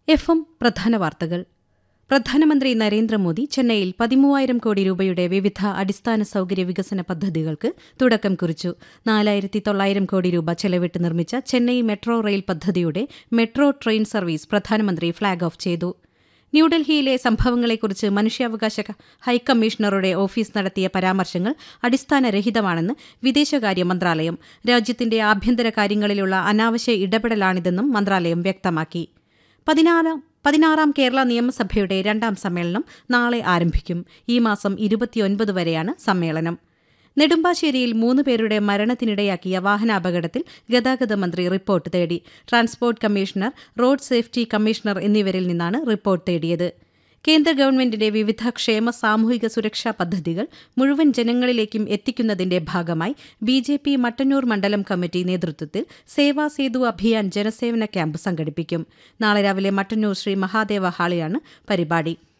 F M പ്രധാന വാർത്തകൾ പ്രധാനമന്ത്രി നരേന്ദ്രമോദി ചെന്നൈയിൽ പതിമൂവായിരം കോടി രൂപയുടെ വിവിധ അടിസ്ഥാന സൌകര്യ വികസന പദ്ധതികൾക്ക് തുടക്കം കുറിച്ചു നാലായിരത്തി തൊള്ളായിരം കോടി രൂപ ചെലവിട്ട് നിർമ്മിച്ച ചെന്നൈ മെട്രോ റെയിൽ പദ്ധതിയുടെ മെട്രോ ട്രെയിൻ സർവീസ് പ്രധാനമന്ത്രി ഫ്ളാഗ് ഓഫ് ചെയ്തു ന്യൂഡൽഹിയിലെ സംഭവങ്ങളെക്കുറിച്ച് മനുഷ്യാവകാശ ഹൈക്കമ്മീഷണറുടെ ഓഫീസ് നടത്തിയ പരാമർശങ്ങൾ അടിസ്ഥാനരഹിതമാണെന്ന് വിദേശകാര്യ മന്ത്രാലയം രാജ്യത്തിന്റെ ആഭ്യന്തര കാര്യങ്ങളിലുള്ള അനാവശ്യ ഇടപെടലാണിതെന്നും മന്ത്രാലയം വ്യക്തമാക്കി പതിനാറാം പതിനാറാം കേരള നിയമസഭയുടെ രണ്ടാം സമ്മേളനം നാളെ ആരംഭിക്കും ഈ മാസം ഇരുപത്തിയൊൻപത് വരെയാണ് സമ്മേളനം നെടുമ്പാശ്ശേരിയിൽ മൂന്ന് പേരുടെ മരണത്തിനിടയാക്കിയ വാഹനാപകടത്തിൽ ഗതാഗത മന്ത്രി റിപ്പോർട്ട് തേടി transport commissioner road safety commissioner എന്നിവരിൽ നിന്നാണ് റിപ്പോർട്ട് തേടിയത് കേന്ദ്ര ഗവൺമെന്റിന്റെ വിവിധ ക്ഷേമ സാമൂഹിക സുരക്ഷാ പദ്ധതികൾ മുഴുവൻ ജനങ്ങളിലേക്കും എത്തിക്കുന്നതിന്റെ ഭാഗമായി ബി ജെ പി മട്ടന്നൂർ മണ്ഡലം കമ്മിറ്റി നേതൃത്വത്തിൽ സേവാ സേതു അഭിയാൻ ജനസേവന ക്യാമ്പ് സംഘടിപ്പിക്കും നാളെ രാവിലെ മട്ടന്നൂർ ശ്രീ മഹാദേവ ഹാളിലാണ് പരിപാടി